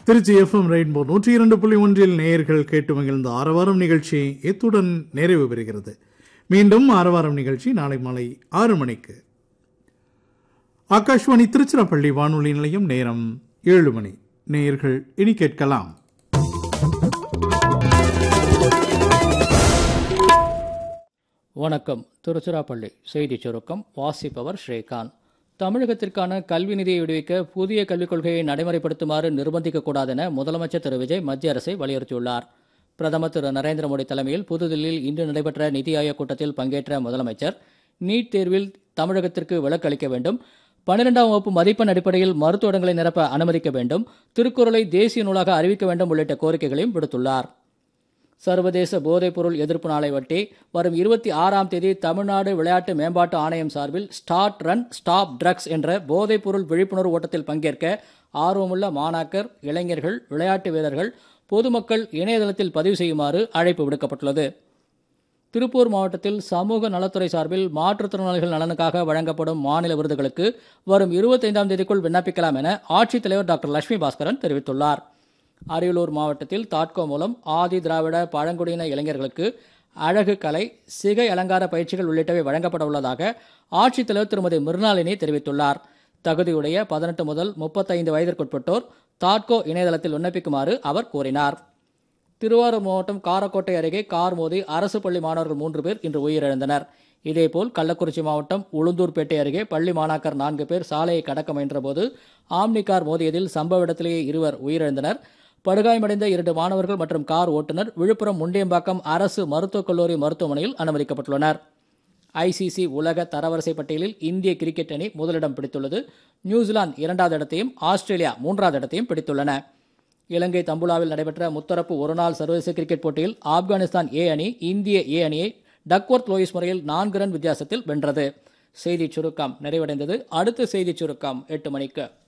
Trichy FM rainbow நூற்றி இரண்டு புள்ளி ஒன்றில் நேயர்கள் கேட்டு மகிழ்ந்த ஆரவாரம் நிகழ்ச்சி இத்துடன் நிறைவு பெறுகிறது மீண்டும் ஆரவாரம் நிகழ்ச்சி நாளை மாலை ஆறு மணிக்கு ஆகாஷ்வாணி திருச்சிராப்பள்ளி வானொலி நிலையம் நேரம் ஏழு மணி நேயர்கள் இனி கேட்கலாம் வணக்கம் திருச்சிராப்பள்ளி செய்திச் சுருக்கம் வாசிப்பவர் ஸ்ரீகாந்த் தமிழகத்திற்கான கல்வி நிதியை விடுவிக்க புதிய கல்விக் கொள்கையை நடைமுறைப்படுத்துமாறு நிர்பந்திக்கக்கூடாது என முதலமைச்சர் திரு விஜய் மத்திய அரசை வலியுறுத்தியுள்ளார் பிரதமர் திரு நரேந்திர மோடி தலைமையில் புதுதில்லியில் இன்று நடைபெற்ற நிதி ஆயோக் கூட்டத்தில் பங்கேற்ற முதலமைச்சர் நீட் தேர்வில் தமிழகத்திற்கு விலக்கு அளிக்க வேண்டும் பன்னிரெண்டாம் வகுப்பு மதிப்பெண் அடிப்படையில் மருத்துவ நிரப்ப அனுமதிக்க வேண்டும் திருக்குறளை தேசிய நூலாக அறிவிக்க வேண்டும் உள்ளிட்ட கோரிக்கைகளையும் விடுத்துள்ளார் சர்வதேச போதைப்பொருள் எதிர்ப்பு நாளை ஒட்டி வரும் இருபத்தி ஆறாம் தேதி தமிழ்நாடு விளையாட்டு மேம்பாட்டு ஆணையம் சார்பில் ஸ்டார்ட் ரன் ஸ்டாப் ட்ரக்ஸ் என்ற போதைப்பொருள் விழிப்புணர்வு ஓட்டத்தில் பங்கேற்க ஆர்வமுள்ள மாணாக்கர் இளைஞர்கள் விளையாட்டு வீரர்கள் பொதுமக்கள் இணையதளத்தில் பதிவு செய்யுமாறு அழைப்பு விடுக்கப்பட்டுள்ளது திருப்பூர் மாவட்டத்தில் சமூக நலத்துறை சார்பில் மாற்றுத்திறனாளிகள் நலனுக்காக வழங்கப்படும் மாநில விருதுகளுக்கு வரும் இருபத்தைந்தாம் தேதிக்குள் விண்ணப்பிக்கலாம் என ஆட்சித்தலைவர் டாக்டர் லட்சுமி பாஸ்கரன் தெரிவித்துள்ளார் அரியலூர் மாவட்டத்தில் தாட்கோ மூலம் ஆதி திராவிட பழங்குடியின இளைஞர்களுக்கு அழகு கலை சிகை அலங்கார பயிற்சிகள் உள்ளிட்டவை வழங்கப்பட உள்ளதாக ஆட்சித்தலைவர் திருமதி மிருணாளினி தெரிவித்துள்ளார் தகுதியுடைய பதினெட்டு முதல் முப்பத்தைந்து வயதிற்குட்பட்டோர் தாட்கோ இணையதளத்தில் விண்ணப்பிக்குமாறு அவர் கூறினார் திருவாரூர் மாவட்டம் காரக்கோட்டை அருகே கார் மோதி அரசு பள்ளி மாணவர்கள் மூன்று பேர் இன்று உயிரிழந்தனர் இதேபோல் கள்ளக்குறிச்சி மாவட்டம் உளுந்தூர்பேட்டை அருகே பள்ளி மாணாக்கர் நான்கு பேர் சாலையை கடக்க முயன்றபோது ஆம்னி கார் மோதியதில் சம்பவ இடத்திலேயே இருவர் உயிரிழந்தனர் படுகாயமடைந்த இரண்டு மாணவர்கள் மற்றும் கார் ஓட்டுநர் விழுப்புரம் முண்டியம்பாக்கம் அரசு மருத்துவக் கல்லூரி மருத்துவமனையில் அனுமதிக்கப்பட்டுள்ளனர் ஐசிசி உலக தரவரிசை பட்டியலில் இந்திய கிரிக்கெட் அணி முதலிடம் பிடித்துள்ளது நியூசிலாந்து இரண்டாவது இடத்தையும் ஆஸ்திரேலியா மூன்றாவது இடத்தையும் பிடித்துள்ளன இலங்கை தம்புலாவில் நடைபெற்ற முத்தரப்பு ஒருநாள் சர்வதேச கிரிக்கெட் போட்டியில் ஆப்கானிஸ்தான் ஏ அணி இந்திய ஏ அணியை டக்வர்த் லோயிஸ் முறையில் நான்கு ரன் வித்தியாசத்தில் வென்றது செய்திச் சுருக்கம் நிறைவடைந்தது அடுத்த செய்திச் சுருக்கம் எட்டு மணிக்கு